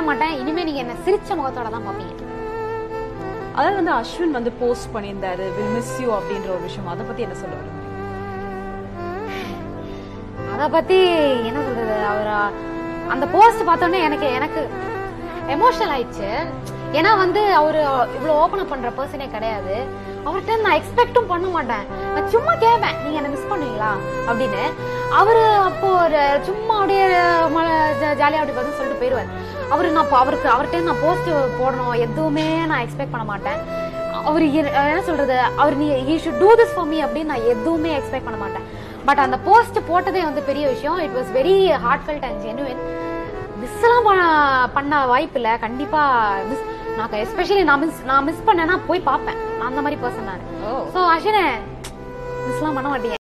மாட்டேன் இனிமே நீங்க என்ன சிரிச்ச முகத்தோட தான் பாப்பீங்க அதாவது வந்து அஸ்வின் வந்து போஸ்ட் பண்ணியிருந்தாரு வில் மிஸ் யூ அப்படின்ற ஒரு விஷயம் அதை பத்தி என்ன சொல்ல விரும்புறீங்க அத பத்தி என்ன சொல்றது அவர் அந்த போஸ்ட் பார்த்தோன்னே எனக்கு எனக்கு எமோஷனல் ஆயிடுச்சு ஏன்னா வந்து அவரு இவ்வளவு ஓபன் அப் பண்ற பர்சனே கிடையாது அவர்கிட்ட நான் எக்ஸ்பெக்டும் பண்ண மாட்டேன் நான் சும்மா கேட்பேன் நீங்க என்ன மிஸ் பண்ணுவீங்களா அப்படின்னு அவரு அப்போ ஒரு சும்மா அப்படியே ஜாலியா அப்படி பதில் சொல்லிட்டு போயிடுவார் அவரு நான் அப்ப அவருக்கு அவர்கிட்ட நான் போஸ்ட் போடணும் எதுவுமே நான் எக்ஸ்பெக்ட் பண்ண மாட்டேன் அவர் என்ன சொல்றது அவர் நீ he should do this for me அப்படின்னு நான் எதுவுமே எக்ஸ்பெக்ட் பண்ண மாட்டேன் பட் அந்த போஸ்ட் போட்டதே வந்து பெரிய விஷயம் it was very heart felt and genuine miss எல்லாம் பண்ண- பண்ண வாய்ப்பு இல்ல கண்டிப்பா மிஸ் நான் எஸ்பெஷலி நான் மிஸ் நான் மிஸ் பண்ணேன்னா போய் பார்ப்பேன் அந்த மாதிரி பர்சன் நான் ஓ ஸோ அஸ்வினே மிஸ்லாம் பண்ண மாட்டீங்க